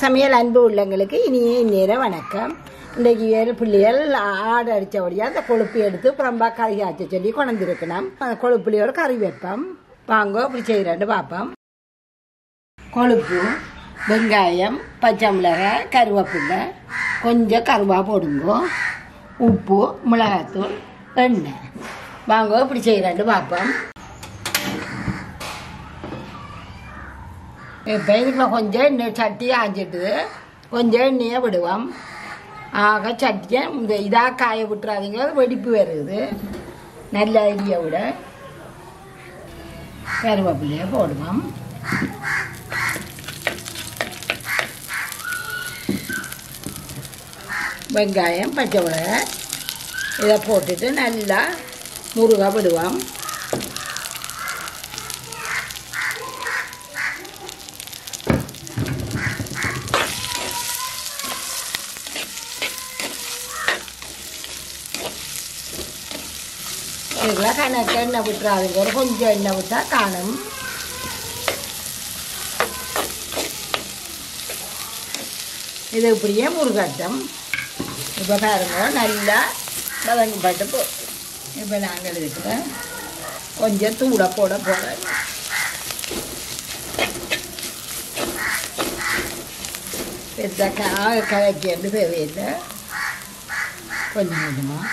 சமையல் அன்பு உள்ளங்களுக்கு இனிய நேர வணக்கம் இன்றைக்கு வேறு பிள்ளைகள் ஆடு அடித்தபடியாக அந்த கொழுப்பு எடுத்து புறம்பா கறி ஆச்சு சொல்லி கொண்டிருக்கணும் அந்த கொழுப்புலையோட கறி வைப்போம் வாங்க இப்படி செய்கிறேன்னு பார்ப்போம் கொழுப்பு வெங்காயம் பச்சை மிளகாய் கருவேப்பிலை கொஞ்சம் கருவா போடுங்க உப்பு மிளகாத்தூள் எண்ணெய் வாங்க இப்படி செய்கிறேன்னு பார்ப்போம் இப்போ இதுக்குள்ள கொஞ்சம் எண்ணெய் சட்டி ஆஞ்சிட்டு கொஞ்சம் எண்ணெயை விடுவோம் ஆக சட்டியை இந்த இதாக காய விட்டுறாதீங்க வெடிப்பு வருது நல்ல ஐடியா விட கருவேப்பிலையை போடுவோம் வெங்காயம் பச்சை மிளகாய் இதை போட்டுட்டு நல்லா முருகா விடுவோம் இதுக்கெல்லாம் கணக்கு எண்ணெய் விட்டுறாதுங்க ஒரு கொஞ்சம் எண்ணெய் விட்டா காணும் இது இப்படியே முருகட்டம் இப்போ பாருங்க நல்லா வதங்கி பட்டு போ இப்போ நாங்கள் இருக்கிற கொஞ்சம் தூளை போட போட பெருசா கா- கலக்கி தேவையில்லை கொஞ்சம் கொஞ்சமாக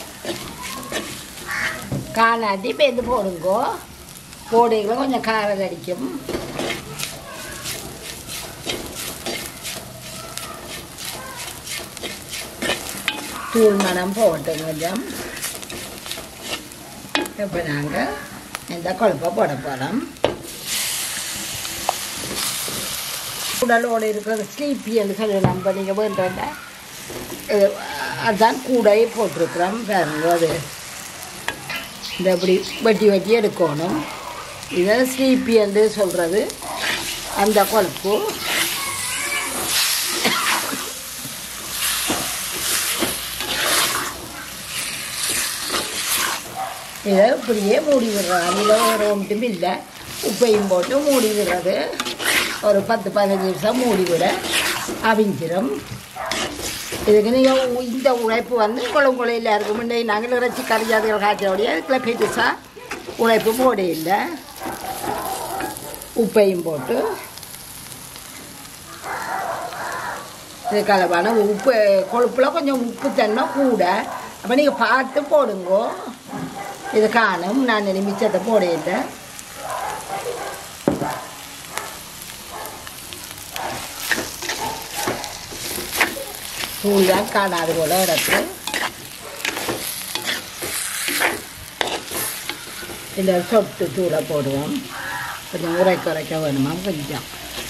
காணாட்டி பேந்து போடுங்கோ போடுகளை கொஞ்சம் காரம் அடிக்கும் தூள் மணம் போகட்டும் கொஞ்சம் இப்போ நாங்கள் இந்த குழப்பை போட போகிறோம் உடலோடு இருக்கிறது ஸ்லீப்பி என்று சொல்லலாம் இப்போ நீங்கள் வேண்டாண்டா அதுதான் கூடையே போட்டிருக்கிறோம் பாருங்க அது இந்த இப்படி வெட்டி வெட்டி எடுக்கணும் இதை ஸ்லீப்பி என்று சொல்கிறது அந்த கொழுப்பு இதை இப்படியே மூடி விடுறோம் அதில் ஒரு ஒன்றும் இல்லை உப்பையும் போட்டு மூடி விடுறது ஒரு பத்து பதினஞ்சு நிமிஷம் மூடி விட அவிஞ்சிரும் இதுக்கு நீங்கள் இந்த உழைப்பு வந்து குளம் குளையில் இருக்கும் முன்னே நாங்கள் இறைச்சி கறியாதுகள் காய்ச்சோடைய இதுக்குள்ள பெருசாக உழைப்பு போட இல்லை உப்பையும் போட்டு இது கலவான உப்பு கொழுப்பில் கொஞ்சம் உப்பு தன்மை கூட அப்போ நீங்கள் பார்த்து போடுங்கோ இது காணும் நான் இனி மிச்சத்தை போட இல்லை தூள் தான் காணாது போல இடத்து இதில் சொட்டு தூளை போடுவோம் கொஞ்சம் உரைக்க உரைக்க வேணுமா கொஞ்சம்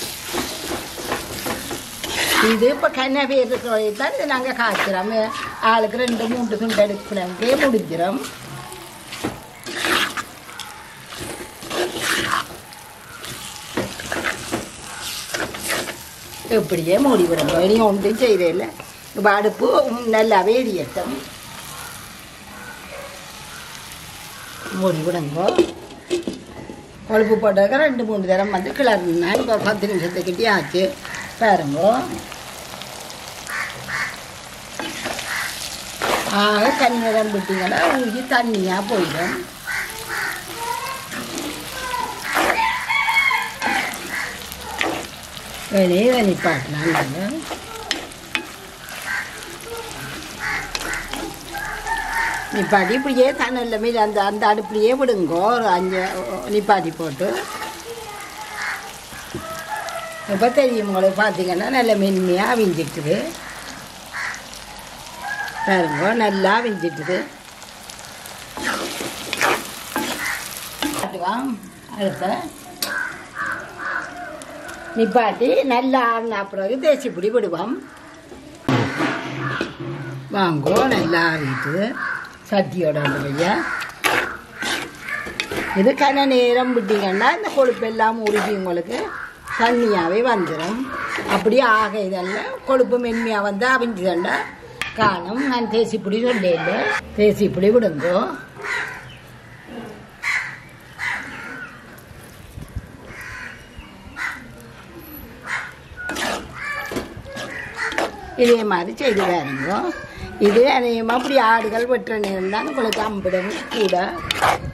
இது இப்போ கண்ண பேர் தான் இது நாங்கள் காய்ச்சிறோம் ஆளுக்கு ரெண்டு மூன்று துண்டு எடுக்கிறோங்கே முடிஞ்சிடும் இப்படியே மூடி விடுங்க இனி ஒன்றும் செய்யல இப்போ அடுப்பு நல்லாவே எரியட்டும் மூடி விடுங்க கொழுப்பு போட்டதுக்கு ரெண்டு மூணு தரம் வந்து கிளறினா இப்போ ஒரு பத்து நிமிஷத்துக்கிட்டே ஆச்சு பாருங்க ஆக தண்ணி நிறம் விட்டீங்கன்னா ஊற்றி தண்ணியாக போயிடும் வெளியே நிப்பாட்டலாம் நாங்கள் நிப்பாட்டி இப்படியே தண்ணில் மீது அந்த அந்த அடுப்புலையே விடுங்கோ ஒரு அஞ்சு நிப்பாட்டி போட்டு இப்போ தெரியும் உங்களுக்கு பார்த்தீங்கன்னா நல்ல மென்மையாக அவிஞ்சிட்டுது பாருங்க நல்லா அவிஞ்சிட்டுது காட்டுவான் அடுத்த நிப்பாட்டி நல்லா ஆடின பிறகு தேய்ச்சி பிடி விடுவோம் வாங்கோ நல்லா ஆடிட்டு சட்டியோட பையா இது கன நேரம் விட்டீங்கன்னா இந்த கொழுப்பு எல்லாம் உருகி உங்களுக்கு தண்ணியாகவே வந்துடும் அப்படியே ஆக இதெல்லாம் கொழுப்பு மென்மையாக வந்து அவிஞ்சுதண்டா காணும் நான் தேசி பிடி சொல்லேன் தேசி பிடி விடுங்கோ இதே மாதிரி செய்து பாருங்க இது அநேகமாக அப்படி ஆடுகள் வெட்டுற நேரம் தான் உங்களுக்கு அம்பிடம் கூட